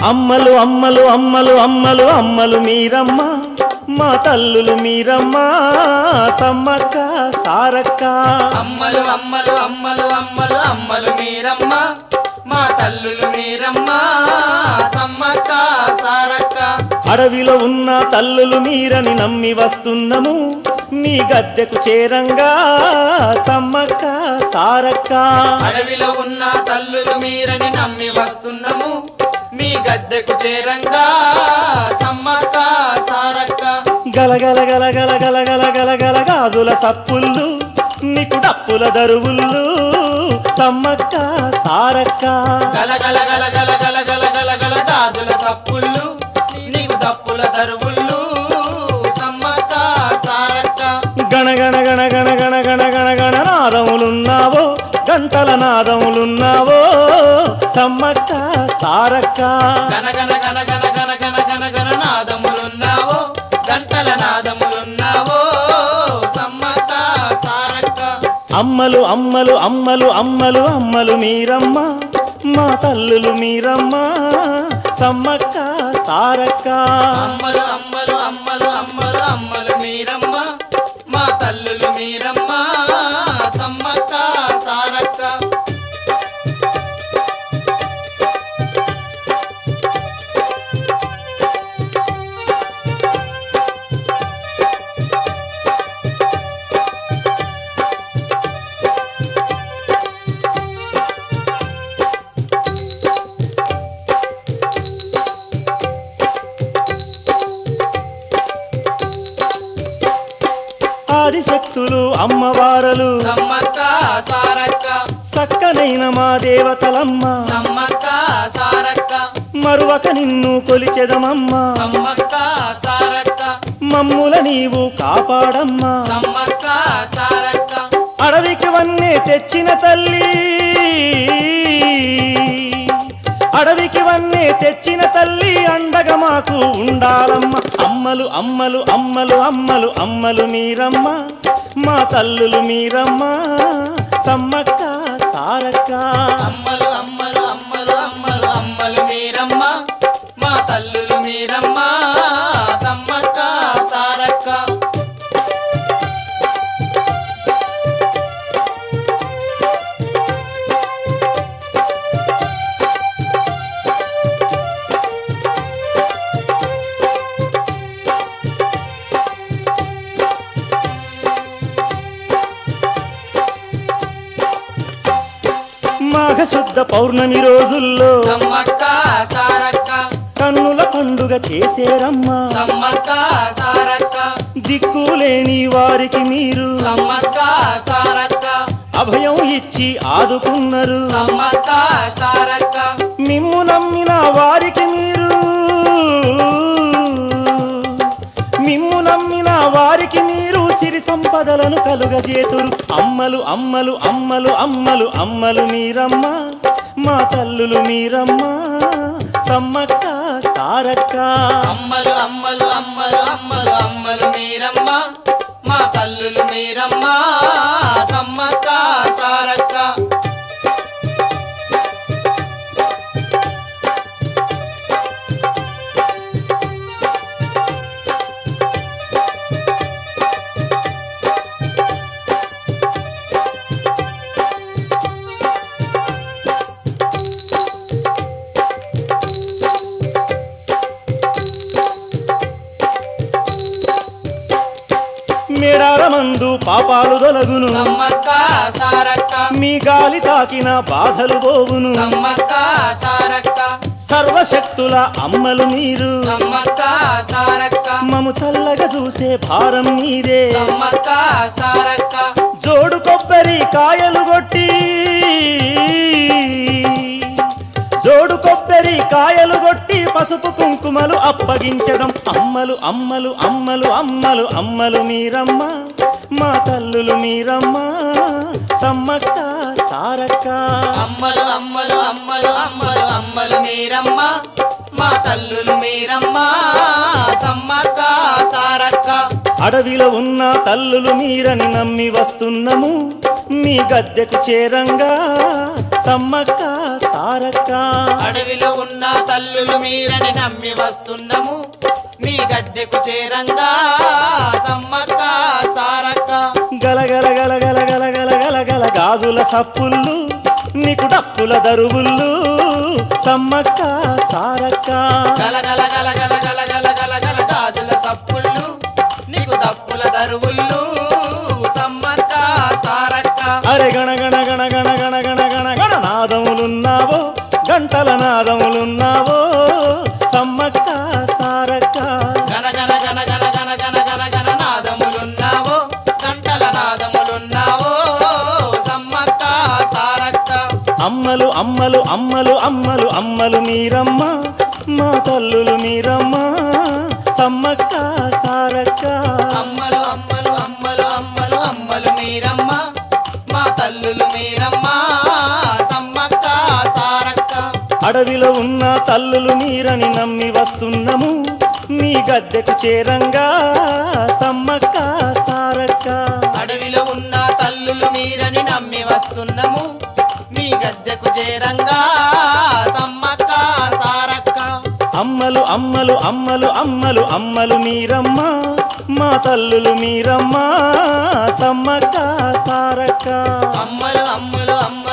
అమ్మలు అమ్మలు అమ్మలు అమ్మలు అమ్మలు మీరమ్మ మా తల్లులు మీరమ్మ సమ్మక్క సారక్క అమ్మలు అమ్మలు అమ్మలు అమ్మలు అమ్మలు మీరమ్మ మా తల్లులు మీరమ్మ సమ్మక్క సారక్క అడవిలో ఉన్న తల్లులు మీరని నమ్మి వస్తున్నాము మీ గద్దెకు చేరంగా సమ్మక్క సారక్క అడవిలో ఉన్న తల్లులు మీరని నమ్మి వస్తున్నాము మీ గద్దెకు చేరంగా సమ్మక్క సారక్క గలగల గలగల గలగల గలగల గాజుల సప్పుళ్ళు నీకు డప్పుల దరువుళ్ళు సమ్మక్క సారక్క గల గల గల గల గల గల గల గల దాదుల సప్పుళ్ళు నీకు దప్పుల దరువుళ్ళు సమ్మక్క సారక్క గణగణ గణ గణ గణ గణ గణ గణ నాదములున్నావో గంటల నాదములున్నావో సమ్మక్క సారక్క గన గన గన గన గన గన గన గన నాదములున్నావో గంటల నాదములున్నావో సమ్మక్క సారక్క అమ్మలు అమ్మలు అమ్మలు అమ్మలు అమ్మలు మీరమ్మ మా తల్లులు మీరమ్మ సమ్మక్క సారక్క అమ్మలు అమ్మలు అమ్మలు అమ్మలు అమ్మలు మీరమ్మ మా తల్లులు మీరమ్మ సమ్మక్క సారక్క ఆదిశక్తులు అమ్మవారలు సమ్మక్క సారక్క సక్కనైన మా దేవతలమ్మ సమ్మక్క సారక్క మరువక నిన్ను కొలిచెదమమ్మ సమ్మక్క సారక్క మమ్ముల నీవు కాపాడమ్మా సమ్మక్క సారక్క అడవికి వన్నే తెచ్చిన తల్లి అడవికి వన్నే తెచ్చిన తల్లి అండగా మాకు ఉండాలమ్మ అమ్మలు అమ్మలు అమ్మలు అమ్మలు అమ్మలు మీరమ్మ మా తల్లులు మీరమ్మ సమ్మక్క సారక్క అమ్మలు అమ్మలు అమ్మలు అమ్మలు అమ్మలు మీరమ్మ మా తల్లులు మీరమ్మ సమ్మక్క సారక్క మాఘశుద్ధ పౌర్ణమి రోజుల్లో సమ్మక్క సారక్క కన్నుల పండుగ చేసేరమ్మా సమ్మక్క సారక్క దిక్కులేని వారికి మీరు సమ్మక్క సారక్క అభయం ఇచ్చి ఆదుకున్నారు సమ్మక్క సారక్క మిమ్ము నమ్మిన వారికి మీరు మిమ్ము నమ్మిన వారికి మీరు సిరి సంపదలను కలుగజేతురు అమ్మలు అమ్మలు అమ్మలు అమ్మలు అమ్మలు మీరమ్మ మా తల్లులు మీరమ్మ సమ్మక్క సారక్క అమ్మలు అమ్మలు అమ్మలు అమ్మలు అమ్మలు మీరమ్మ మా తల్లులు మీరమ్మ సమ్మక్క సారక్క మేడార మందు పాపాలు తొలగును సమ్మక్క సారక్క మీ గాలి తాకిన బాధలు పోవును సమ్మక్క సారక్క సర్వశక్తుల అమ్మలు మీరు సమ్మక్క సారక్క మము చల్లగా చూసే భారం మీదే సమ్మక్క సారక్క జోడు కొబ్బరి కాయలు కొట్టి జోడు కొబ్బరి కాయలు కొట్టి పసుపు కుంకుమలు అప్పగించడం అమ్మలు అమ్మలు అమ్మలు అమ్మలు అమ్మలు మీరమ్మ మా తల్లులు మీరమ్మ సమ్మక్క సారక్క అమ్మలు అమ్మలు అమ్మలు అమ్మలు అమ్మలు మీరమ్మ మా తల్లులు మీరమ్మ సమ్మక్క సారక్క అడవిలో ఉన్న తల్లులు మీరని నమ్మి వస్తున్నాము మీ గద్దెకు చేరంగా సమ్మక్క సారక్క అడవిలో ఉన్న తల్లులు మీరని నమ్మి వస్తున్నాము మీ గద్దెకు చేరంగా సమ్మక్క సారక్క గలగల గలగల గలగల గలగల గాజుల సప్పుళ్ళు నీకు డప్పుల దరువుళ్ళు సమ్మక్క సారక్క గలగల గలగల గలగల గలగల గాజుల సప్పుళ్ళు నీకు దప్పుల దరువుళ్ళు సమ్మక్క సారక్క అరే గణ గణ గణ గణ గణ గణ గణ గణ నాదములున్నావో గంటల నాదములున్నావో సమ్మక్క సారక్క గన గన గన గన గన గన గన గన నాదములున్నావో గంటల నాదములున్నావో సమ్మక్క సారక్క అమ్మలు అమ్మలు అమ్మలు అమ్మలు అమ్మలు మీరమ్మ మా తల్లులు మీరమ్మ సమ్మక్క సారక్క అమ్మలు అమ్మలు అమ్మలు అమ్మలు అమ్మలు మీరమ్మ మా తల్లులు మీరమ్మ సమ్మక్క సారక్క అడవిలో ఉన్న తల్లులు మీరని నమ్మి వస్తున్నాము మీ గద్దెకు చేరంగా సమ్మక్క సారక్క అడవిలో ఉన్న తల్లులు మీరని నమ్మి వస్తున్నాము మీ గద్దెకు చేరంగా సమ్మక్క సారక్క అమ్మలు అమ్మలు అమ్మలు అమ్మలు అమ్మలు మీరమ్మ మా తల్లులు మీరమ్మ సమ్మక్క సారక్క అమ్మలు అమ్మలు అమ్మ